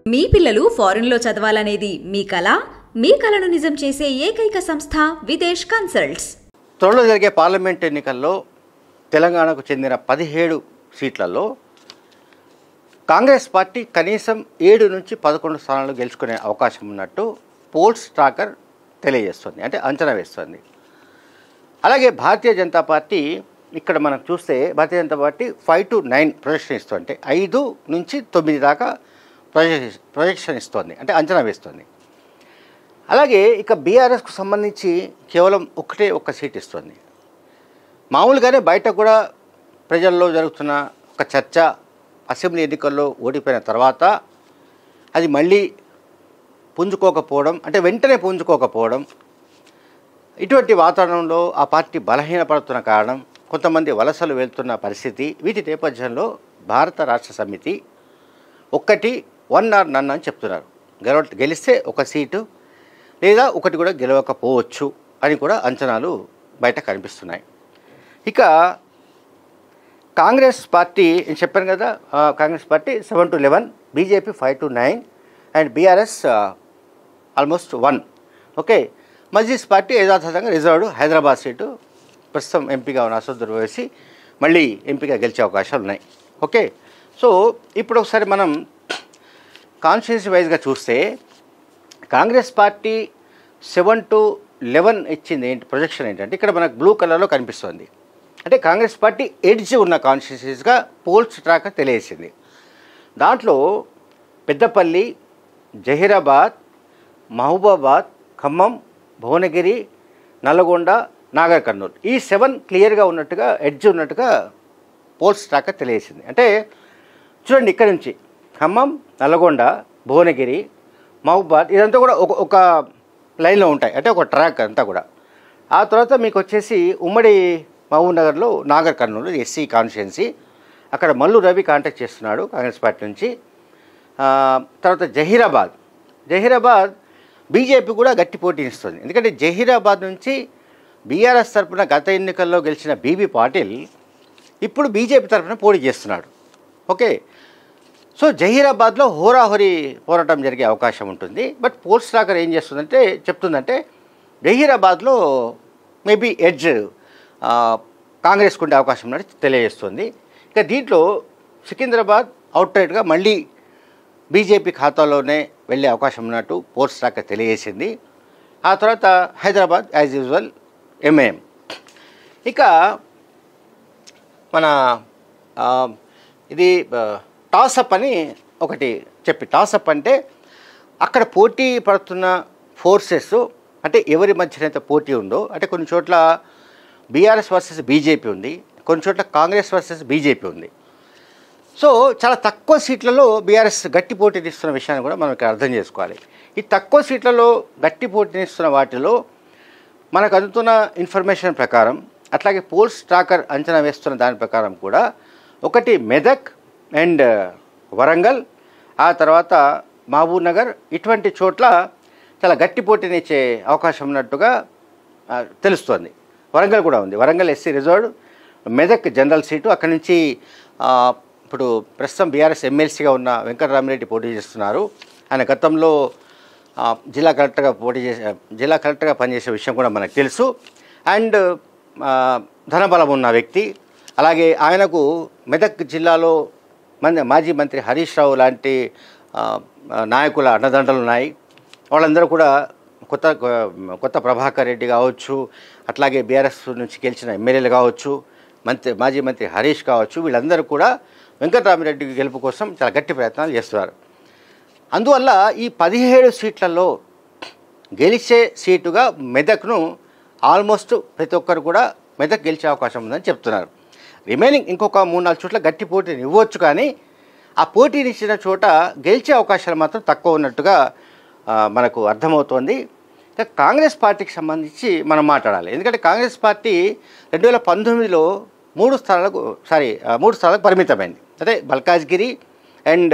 మీ పిల్లలు ఫారెన్లో చదవాలనేది మీ కల మీ కలను నిజం చేసే ఏకైక సంస్థ విదేశ్ కన్సల్ట్స్ త్వరలో జరిగే పార్లమెంట్ ఎన్నికల్లో తెలంగాణకు చెందిన పదిహేడు సీట్లలో కాంగ్రెస్ పార్టీ కనీసం ఏడు నుంచి పదకొండు స్థానాలు గెలుచుకునే అవకాశం ఉన్నట్టు పోల్స్ ట్రాకర్ తెలియజేస్తుంది అంటే అంచనా వేస్తుంది అలాగే భారతీయ జనతా పార్టీ ఇక్కడ మనం చూస్తే Bharatiya Janata party five to nine projection ఇస్తుంది అంటే ఐదు నుంచి తొమ్మిది దాకా ప్రొజెక్షన్ ప్రొజెక్షన్ ఇస్తుంది అంటే అంచనా వేస్తుంది అలాగే ఇక బీఆర్ఎస్కు సంబంధించి కేవలం ఒకటే ఒక సీట్ ఇస్తుంది మామూలుగానే బయట కూడా ప్రజల్లో జరుగుతున్న ఒక చర్చ అసెంబ్లీ ఎన్నికల్లో ఓడిపోయిన తర్వాత అది మళ్ళీ పుంజుకోకపోవడం అంటే వెంటనే పుంజుకోకపోవడం ఇటువంటి వాతావరణంలో ఆ పార్టీ బలహీనపడుతున్న కారణం కొంతమంది వలసలు వెళ్తున్న పరిస్థితి వీటి నేపథ్యంలో భారత రాష్ట్ర సమితి ఒక్కటి వన్ ఆర్ నన్ అని చెప్తున్నారు గెలవ గెలిస్తే ఒక సీటు లేదా ఒకటి కూడా గెలవకపోవచ్చు అని కూడా అంచనాలు బయట కనిపిస్తున్నాయి ఇక కాంగ్రెస్ పార్టీ నేను చెప్పాను కదా ఆ, Congress party seven to eleven BJP five to nine and BRS almost one okay Majlis party యథాతథంగా రిజర్వ్డ్ హైదరాబాద్ సీటు ప్రస్తుతం ఎంపీగా ఉన్న అసదుర్ వేసి మళ్ళీ ఎంపీగా గెలిచే అవకాశాలు ఉన్నాయి ఓకే సో ఇప్పుడు ఒకసారి మనం కాన్స్టిట్యూన్సీ వైజ్గా చూస్తే Congress party seven to eleven ఇచ్చింది ఏంటి ప్రొజెక్షన్ ఏంటంటే ఇక్కడ మనకు బ్లూ కలర్లో కనిపిస్తుంది అంటే కాంగ్రెస్ పార్టీ ఎడ్జ్ ఉన్న కాన్స్టిట్యూన్సీస్గా పోల్స్ ట్రాక్ తెలియజేసింది దాంట్లో పెద్దపల్లి జహీరాబాద్ మహబూబాబాద్ ఖమ్మం భువనగిరి నల్గొండ నాగర్ కర్నూలు ఈ సెవెన్ క్లియర్గా ఉన్నట్టుగా ఎడ్జ్ ఉన్నట్టుగా పోల్స్ ట్రాక్ తెలియజేసింది అంటే చూడండి ఇక్కడ నుంచి ఖమ్మం నల్గొండ భువనగిరి మహబూబాద్ ఇదంతా కూడా ఒక ఒక లైన్లో ఉంటాయి అంటే ఒక ట్రాక్ అంతా కూడా ఆ తర్వాత మీకు వచ్చేసి ఉమ్మడి మహబూబ్ నగర్లో నాగర్ కర్నూలు ఎస్సీ కాన్స్టిట్యున్సీ అక్కడ మల్లు రవి కాంటాక్ట్ చేస్తున్నాడు కాంగ్రెస్ పార్టీ నుంచి ఆ, తర్వాత జహీరాబాద్ జహీరాబాద్ బీజేపీ కూడా గట్టి పోటీనిస్తుంది ఎందుకంటే జహీరాబాద్ నుంచి బీఆర్ఎస్ తరఫున గత ఎన్నికల్లో గెలిచిన బీబీ పాటిల్ ఇప్పుడు బీజేపీ తరఫున పోటీ చేస్తున్నాడు ఓకే సో జహీరాబాద్లో హోరాహోరీ పోరాటం జరిగే అవకాశం ఉంటుంది బట్ పోల్స్ ట్రాకర్ ఏం చేస్తుందంటే చెప్తుందంటే జహీరాబాద్లో మేబీ ఎడ్జ్ ఆ, కాంగ్రెస్కు ఉండే అవకాశం ఉన్నట్టు తెలియజేస్తుంది ఇక దీంట్లో సికింద్రాబాద్ అవుట్రైట్గా మళ్ళీ బీజేపీ ఖాతాలోనే వెళ్ళే అవకాశం ఉన్నట్టు పోల్స్ ట్రాకర్ తెలియజేసింది ఆ తర్వాత హైదరాబాద్ యాజ్ యూజువల్ ఎంఏఎం ఇక మన ఆ, ఇది టాసప్ అని ఒకటి చెప్పి టాసప్ అంటే అక్కడ పోటీ పడుతున్న ఫోర్సెస్ అంటే ఎవరి మధ్యనైతే పోటీ ఉందో అంటే కొన్ని చోట్ల బీఆర్ఎస్ వర్సెస్ బీజేపీ ఉంది కొన్ని చోట్ల కాంగ్రెస్ వర్సెస్ బీజేపీ ఉంది సో చాలా తక్కువ సీట్లలో బీఆర్ఎస్ గట్టి పోటీనిస్తున్న విషయాన్ని కూడా మనం ఇక్కడ అర్థం చేసుకోవాలి ఈ తక్కువ సీట్లలో గట్టి పోటీనిస్తున్న వాటిలో మనకు అందుతున్న ఇన్ఫర్మేషన్ ప్రకారం అట్లాగే పోల్స్ ట్రాకర్ అంచనా వేస్తున్న దాని ప్రకారం కూడా ఒకటి మెదక్ అండ్ వరంగల్ ఆ తర్వాత మహబూబ్ నగర్ ఇటువంటి చోట్ల చాలా గట్టి పోటీనిచ్చే అవకాశం ఉన్నట్టుగా ఆ, తెలుస్తోంది వరంగల్ కూడా ఉంది Warangal SC reserved Medak general seat అక్కడి నుంచి ఆ, ఇప్పుడు ప్రస్తుతం బీఆర్ఎస్ ఎమ్మెల్సీగా ఉన్న వెంకటరామిరెడ్డి పోటీ చేస్తున్నారు ఆయన గతంలో ఆ, జిల్లా కలెక్టర్గా పోటీ చేసే జిల్లా కలెక్టర్గా పనిచేసే విషయం కూడా మనకు తెలుసు అండ్ ఆ, ధనబలం ఉన్న వ్యక్తి అలాగే ఆయనకు మెదక్ జిల్లాలో మన మాజీ మంత్రి హరీష్ రావు లాంటి ఆ, నాయకుల అండదండలు ఉన్నాయి వాళ్ళందరూ కూడా కొత్త కొత్త ప్రభాకర్ రెడ్డి కావచ్చు అట్లాగే బీఆర్ఎస్ నుంచి గెలిచిన ఎమ్మెల్యేలు కావచ్చు మంత్రి మాజీ మంత్రి హరీష్ కావచ్చు వీళ్ళందరూ కూడా వెంకటరామిరెడ్డి గెలుపు కోసం చాలా గట్టి ప్రయత్నాలు చేస్తున్నారు అందువల్ల ఈ పదిహేడు సీట్లలో గెలిచే సీటుగా మెదక్ను ఆల్మోస్ట్ ప్రతి ఒక్కరు కూడా మెదక్ గెలిచే అవకాశం ఉందని చెప్తున్నారు రిమైనింగ్ ఇంకొక మూడు నాలుగు చోట్ల గట్టి పోటీని ఇవ్వచ్చు కానీ ఆ పోటీని ఇచ్చిన చోట గెలిచే అవకాశాలు మాత్రం తక్కువ ఉన్నట్టుగా ఆ, మనకు అర్థమవుతోంది ఇక కాంగ్రెస్ పార్టీకి సంబంధించి మనం మాట్లాడాలి ఎందుకంటే కాంగ్రెస్ పార్టీ రెండు వేల పంతొమ్మిదిలో మూడు స్థానాలకు సారీ ఆ, మూడు స్థానాలకు పరిమితమైంది అంటే బల్కాజ్గిరి అండ్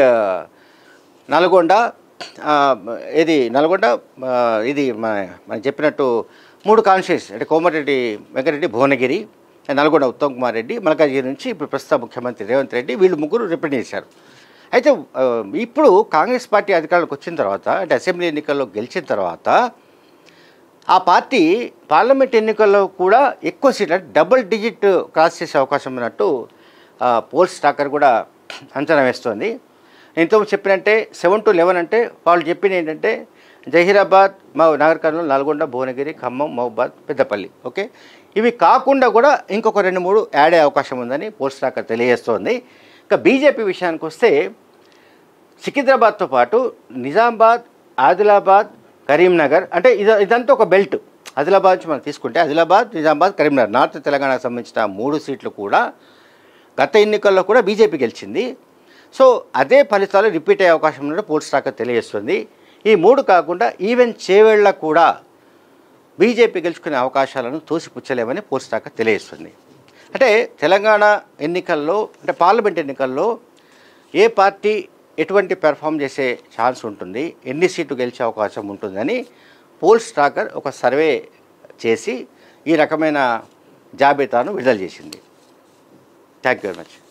నల్గొండ ఆ, ఇది నల్గొండ ఆ, ఇది మన మనం చెప్పినట్టు మూడు కాన్స్టిట్యూన్స్ అంటే కోమటిరెడ్డి వెంకటరెడ్డి భువనగిరి నల్గొండ ఉత్తమ్ కుమార్ రెడ్డి మల్కాజ్గిరి నుంచి ఇప్పుడు ప్రస్తుత ముఖ్యమంత్రి రేవంత్ రెడ్డి వీళ్ళు ముగ్గురు రిప్రజెంట్ చేశారు అయితే ఆ, ఇప్పుడు కాంగ్రెస్ పార్టీ అధికారంలోకి వచ్చిన తర్వాత అంటే అసెంబ్లీ ఎన్నికల్లో గెలిచిన తర్వాత ఆ పార్టీ పార్లమెంట్ ఎన్నికల్లో కూడా ఎక్కువ సీట్లు అంటే డబుల్ డిజిట్ క్రాస్ చేసే అవకాశం ఉన్నట్టు ఆ, పోల్స్ టాకర్ కూడా అంచనా వేస్తోంది ఎంతో చెప్పినంటే సెవెన్ టు లెవెన్ అంటే వాళ్ళు చెప్పింది ఏంటంటే జహీరాబాద్ మా నగర్ కర్నూలు నల్గొండ భువనగిరి ఖమ్మం మహబాద్ పెద్దపల్లి ఓకే ఇవి కాకుండా కూడా ఇంకొక రెండు మూడు యాడ్ అయ్యే అవకాశం ఉందని పోల్స్ టాకర్ తెలియజేస్తోంది ఇక బీజేపీ విషయానికి వస్తే సికింద్రాబాద్తో పాటు నిజామాబాద్ ఆదిలాబాద్ కరీంనగర్ అంటే ఇది ఇదంతా ఒక బెల్ట్ ఆదిలాబాద్ నుంచి మనం తీసుకుంటే ఆదిలాబాద్ నిజామాబాద్ కరీంనగర్ నార్త్ తెలంగాణకు సంబంధించిన మూడు సీట్లు కూడా గత ఎన్నికల్లో కూడా బీజేపీ గెలిచింది సో అదే ఫలితాలు రిపీట్ అయ్యే అవకాశం ఉన్నట్టు పోల్స్ శాఖ తెలియజేస్తుంది ఈ మూడు కాకుండా ఈవెన్ చేవేళ్ల కూడా బీజేపీ గెలుచుకునే అవకాశాలను తోసిపుచ్చలేమని పోల్స్ శాఖ తెలియజేస్తుంది అంటే తెలంగాణ ఎన్నికల్లో అంటే పార్లమెంట్ ఎన్నికల్లో ఏ పార్టీ ఎటువంటి పెర్ఫామ్ చేసే ఛాన్స్ ఉంటుంది ఎన్ని సీట్లు గెలిచే అవకాశం ఉంటుందని పోల్స్ ట్రాకర్ ఒక సర్వే చేసి ఈ రకమైన జాబితాను విడుదల చేసింది థ్యాంక్ యూ వెరీ మచ్